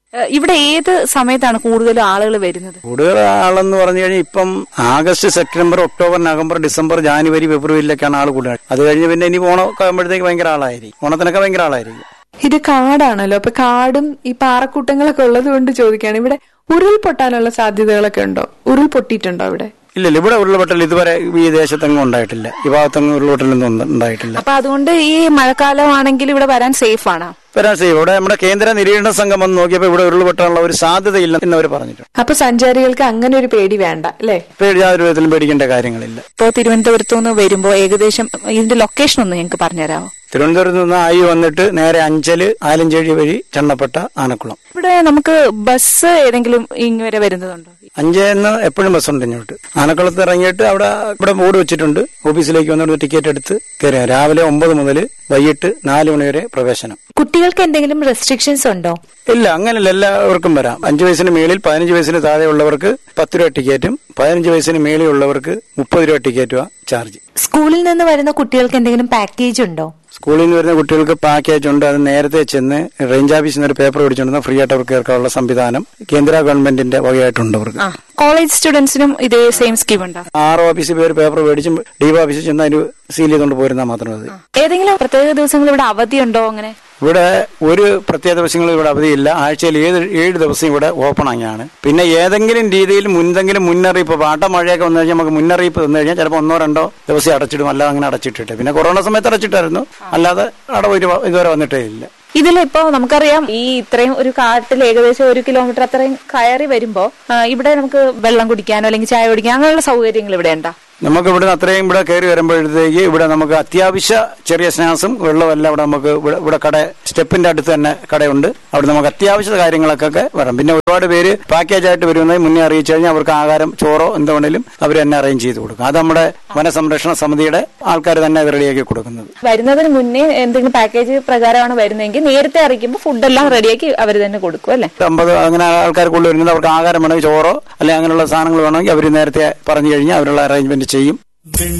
ഏഹ് ഇവിടെ ഏത് സമയത്താണ് കൂടുതലും ആളുകൾ വരുന്നത് കൂടുതൽ ആളെന്ന് പറഞ്ഞു കഴിഞ്ഞാൽ ഇപ്പം August September October November December January ഫെബ്രുവരിയിലൊക്കെയാണ് ആൾ കൂടുതൽ അത് കഴിഞ്ഞ് പിന്നെ ഇനി ഓണമൊക്കെ ആകുമ്പോഴത്തേക്ക് ഭയങ്കര ആളായിരിക്കും ഓണത്തിനൊക്കെ ഭയങ്കര ആളായിരിക്കും ഇത് കാടാണല്ലോ അപ്പൊ കാടും ഈ പാറക്കൂട്ടങ്ങളൊക്കെ ഉള്ളത് കൊണ്ട് ചോദിക്കുകയാണ് ഇവിടെ ഉരുൾപൊട്ടാനുള്ള സാധ്യതകളൊക്കെ ഉണ്ടോ ഉരുൾ പൊട്ടിയിട്ടുണ്ടോ ഇവിടെ ഇല്ല ഇല്ല ഇവിടെ ഉരുൾപൊട്ടൽ ഇതുവരെ ഈ ദേശത്തെങ്ങും ഉണ്ടായിട്ടില്ല ഈ ഭാഗത്തെങ്ങും ഉരുൾപൊട്ടലൊന്നും ഉണ്ട്- ഉണ്ടായിട്ടില്ല അപ്പൊ അതുകൊണ്ട് ഈ മഴക്കാലമാണെങ്കിൽ ഇവിടെ വരാൻ സേഫ് ആണ് വരാൻ ചെയ്യും ഇവിടെ നമ്മുടെ കേന്ദ്ര നിരീക്ഷണ സംഘം വന്ന് നോക്കിയപ്പോൾ ഇവിടെ ഉരുൾപൊട്ടാനുള്ള ഒരു സാധ്യതയില്ല എന്ന് അവർ പറഞ്ഞിട്ടുണ്ട് അപ്പൊ സഞ്ചാരികൾക്ക് അങ്ങനെ ഒരു പേടി വേണ്ട അല്ലേ പേടി യാതൊരു വിധത്തിലും പേടിക്കേണ്ട കാര്യങ്ങളില്ല ഇപ്പോൾ തിരുവനന്തപുരത്തു നിന്ന് വരുമ്പോൾ ഏകദേശം ഇതിന്റെ ലൊക്കേഷൻ ഒന്ന് ഞങ്ങൾക്ക് പറഞ്ഞുതരാമോ തിരുവനന്തപുരത്ത് നിന്ന് ആയി വന്നിട്ട് നേരെ അഞ്ചല് ആലഞ്ചേഴി വഴി ചണ്ണപ്പെട്ട ആനക്കുളം ഇവിടെ നമുക്ക് ബസ് ഏതെങ്കിലും ഇങ്ങ് വരെ വരുന്നതുണ്ടോ അഞ്ചേന്ന് എപ്പോഴും ബസ്സുണ്ട് ഇങ്ങോട്ട് ആനക്കുളത്ത് ഇറങ്ങിയിട്ട് അവിടെ ഇവിടെ ബോർഡ് വെച്ചിട്ടുണ്ട് ഓഫീസിലേക്ക് വന്നിട്ട് ടിക്കറ്റ് എടുത്ത് കയറിയ രാവിലെ ഒമ്പത് മുതൽ വൈകിട്ട് നാല് മണി വരെ പ്രവേശനം കുട്ടികൾക്ക് എന്തെങ്കിലും റെസ്ട്രിക്ഷൻസ് ഉണ്ടോ ഇല്ല അങ്ങനെയല്ല എല്ലാവർക്കും വരാം അഞ്ചു വയസ്സിന് മേളിൽ പതിനഞ്ച് വയസ്സിന് താഴെ ഉള്ളവർക്ക് പത്ത് രൂപ ടിക്കറ്റും പതിനഞ്ച് വയസ്സിന് മേളിൽ ഉള്ളവർക്ക് മുപ്പത് രൂപ ടിക്കറ്റുവാ ചാർജ് സ്കൂളിൽ നിന്ന് വരുന്ന കുട്ടികൾക്ക് എന്തെങ്കിലും പാക്കേജ് ഉണ്ടോ സ്കൂളിൽ നിന്ന് വരുന്ന കുട്ടികൾക്ക് പാക്കേജ് ഉണ്ട് അത് നേരത്തെ ചെന്ന് റേഞ്ച് ഓഫീസിൽ നിന്ന് ഒരു പേപ്പർ പിടിച്ചുകൊണ്ടുവന്ന് ഫ്രീ ആയിട്ട് അവർക്ക് കേൾക്കാനുള്ള സംവിധാനം കേന്ദ്ര ഗവൺമെന്റിന്റെ വകയായിട്ടുണ്ട് അവർക്ക് കോളേജ് സ്റ്റുഡൻസിനും ഇതേ സെയിം സ്കീം ഉണ്ടോ ആർ ഓഫീസിൽ പോയി ഒരു പേപ്പർ മേടിച്ചും ഡി ഓഫീസിൽ ചെന്ന് അതിന് സീൽ ചെയ്തുകൊണ്ട് പോരുന്നാൽ മാത്രം മതി ഏതെങ്കിലും പ്രത്യേക ദിവസങ്ങൾ ഇവിടെ അവധിയുണ്ടോ അങ്ങനെ ഇവിടെ ഒരു പ്രത്യേക ദിവസങ്ങളിൽ ഇവിടെ അവധിയില്ല ആഴ്ചയിൽ ഏത് ഏഴ് ദിവസം ഇവിടെ ഓപ്പൺ ആണ് പിന്നെ ഏതെങ്കിലും രീതിയിൽ മുന്തെങ്കിലും മുന്നറിയിപ്പ് പാട്ട മഴയൊക്കെ വന്നു കഴിഞ്ഞാൽ നമുക്ക് മുന്നറിയിപ്പ് തന്നു കഴിഞ്ഞാൽ ചിലപ്പോൾ ഒന്നോ രണ്ടോ ദിവസം അടച്ചിടും അല്ലാതെ അങ്ങനെ അടച്ചിട്ടിട്ട് പിന്നെ കൊറോണ സമയത്ത് അടച്ചിട്ടായിരുന്നു അല്ലാതെ അടവ് ഇരു- ഇതുവരെ വന്നിട്ടേ ഇല്ല ഇതിലിപ്പോ നമുക്കറിയാം ഈ ഇത്രയും ഒരു കാട്ടിൽ ഏകദേശം ഒരു കിലോമീറ്റർ അത്രയും കയറി വരുമ്പോ ആ, ഇവിടെ നമുക്ക് വെള്ളം കുടിക്കാനോ അല്ലെങ്കിൽ ചായ കുടിക്കാനോ അങ്ങനെയുള്ള സൗകര്യങ്ങൾ ഇവിടെ ഉണ്ടോ നമുക്ക് ഇവിടെ അത്രയും ഇവിടെ കയറി വരുമ്പോഴത്തേക്ക് ഇവിടെ നമുക്ക് അത്യാവശ്യ ചെറിയ സ്നാക്സും വെള്ളവും എല്ലാം ഇവിടെ നമുക്ക് ഇവിടെ ഇവിടെ കട സ്റ്റെപ്പിന്റെ അടുത്ത് തന്നെ കടയുണ്ട് അവിടെ നമുക്ക് അത്യാവശ്യ കാര്യങ്ങളൊക്കെ വരാം പിന്നെ ഒരുപാട് പേര് പാക്കേജ് ആയിട്ട് വരുന്നത് മുന്നേ അറിയിച്ചു കഴിഞ്ഞാൽ അവർക്ക് ആഹാരം ചോറോ എന്തുവേണേലും അവർ തന്നെ അറേഞ്ച് ചെയ്ത് കൊടുക്കും അത് നമ്മുടെ വനസംരക്ഷണ സമിതിയുടെ ആൾക്കാർ തന്നെ അത് റെഡിയാക്കി കൊടുക്കുന്നത് വരുന്നതിന് മുന്നേ എന്തെങ്കിലും പാക്കേജ് പ്രകാരമാണ് വരുന്നതെങ്കിൽ നേരത്തെ അറിയിക്കുമ്പോൾ ഫുഡെല്ലാം റെഡിയാക്കി അവർ തന്നെ കൊടുക്കും അല്ലെ അമ്പത് അങ്ങനെ ആൾക്കാർ കൂടുതൽ വരുന്നത് അവർക്ക് ആഹാരം വേണമെങ്കിൽ ചോറോ അല്ലെങ്കിൽ അങ്ങനെയുള്ള സാധനങ്ങൾ വേണമെങ്കിൽ അവർ നേരത്തെ പറഞ്ഞു കഴിഞ്ഞാൽ അവരുള്ള അറേഞ്ച്മെന്റ് ചെയ്യും